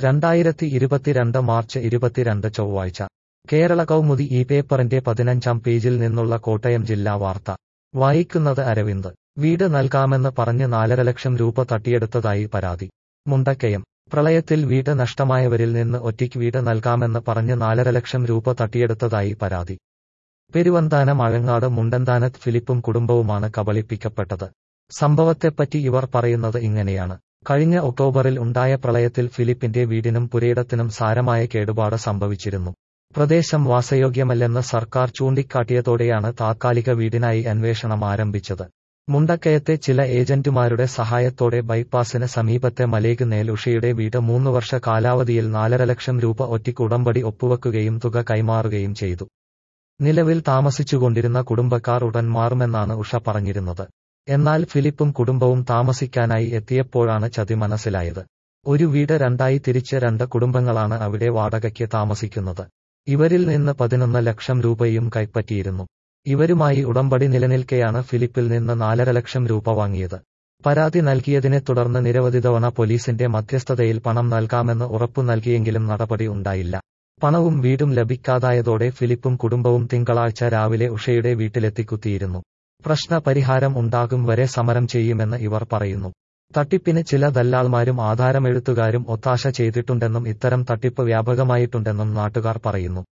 രണ്ടായിരത്തി ഇരുപത്തിരണ്ട് മാർച്ച് ഇരുപത്തിരണ്ട് ചൊവ്വാഴ്ച കേരള കൗമുദി ഈ പേപ്പറിന്റെ പതിനഞ്ചാം പേജിൽ നിന്നുള്ള കോട്ടയം ജില്ലാ വാർത്ത വായിക്കുന്നത് അരവിന്ദ് വീട് നൽകാമെന്ന് പറഞ്ഞ് നാലര ലക്ഷം രൂപ തട്ടിയെടുത്തതായി പരാതി മുണ്ടക്കയം പ്രളയത്തിൽ വീട് നഷ്ടമായവരിൽ നിന്ന് ഒറ്റയ്ക്ക് വീട് നൽകാമെന്ന് പറഞ്ഞ് നാലര ലക്ഷം രൂപ തട്ടിയെടുത്തതായി പരാതി പെരുവന്താനം അഴങ്ങാട് മുണ്ടന്താനത്ത് ഫിലിപ്പും കുടുംബവുമാണ് കബളിപ്പിക്കപ്പെട്ടത് സംഭവത്തെപ്പറ്റി ഇവർ പറയുന്നത് ഇങ്ങനെയാണ് കഴിഞ്ഞ ഒക്ടോബറിൽ ഉണ്ടായ പ്രളയത്തിൽ ഫിലിപ്പിന്റെ വീടിനും പുരയിടത്തിനും സാരമായ കേടുപാട് സംഭവിച്ചിരുന്നു പ്രദേശം വാസയോഗ്യമല്ലെന്ന് സർക്കാർ ചൂണ്ടിക്കാട്ടിയതോടെയാണ് താത്കാലിക വീടിനായി അന്വേഷണം ആരംഭിച്ചത് മുണ്ടക്കയത്തെ ചില ഏജന്റുമാരുടെ സഹായത്തോടെ ബൈപ്പാസിന് സമീപത്തെ മലേഗ് നേൽ ഉഷയുടെ വീട് മൂന്ന് വർഷ കാലാവധിയിൽ നാലര ലക്ഷം രൂപ ഒറ്റയ്ക്ക് ഉടമ്പടി ഒപ്പുവെക്കുകയും തുക കൈമാറുകയും ചെയ്തു നിലവിൽ താമസിച്ചുകൊണ്ടിരുന്ന കുടുംബക്കാർ ഉടൻ മാറുമെന്നാണ് ഉഷ പറഞ്ഞിരുന്നത് എന്നാൽ ഫിലിപ്പും കുടുംബവും താമസിക്കാനായി എത്തിയപ്പോഴാണ് ചതി മനസ്സിലായത് ഒരു വീട് രണ്ടായി തിരിച്ച് രണ്ട് കുടുംബങ്ങളാണ് അവിടെ വാടകയ്ക്ക് താമസിക്കുന്നത് ഇവരിൽ നിന്ന് പതിനൊന്ന് ലക്ഷം രൂപയും കൈപ്പറ്റിയിരുന്നു ഇവരുമായി ഉടമ്പടി നിലനിൽക്കെയാണ് ഫിലിപ്പിൽ നിന്ന് നാലര ലക്ഷം രൂപ വാങ്ങിയത് പരാതി നൽകിയതിനെ തുടർന്ന് നിരവധി തവണ പോലീസിന്റെ മധ്യസ്ഥതയിൽ പണം നൽകാമെന്ന് ഉറപ്പു നൽകിയെങ്കിലും നടപടി ഉണ്ടായില്ല പണവും വീടും ലഭിക്കാതായതോടെ ഫിലിപ്പും കുടുംബവും തിങ്കളാഴ്ച രാവിലെ ഉഷയുടെ വീട്ടിലെത്തിക്കുത്തിയിരുന്നു പ്രശ്ന പരിഹാരം ഉണ്ടാകും വരെ സമരം ചെയ്യുമെന്ന് ഇവർ പറയുന്നു തട്ടിപ്പിന് ചില ദല്ലാൾമാരും ആധാരമെഴുത്തുകാരും ഒത്താശ ചെയ്തിട്ടുണ്ടെന്നും ഇത്തരം തട്ടിപ്പ് വ്യാപകമായിട്ടുണ്ടെന്നും നാട്ടുകാർ പറയുന്നു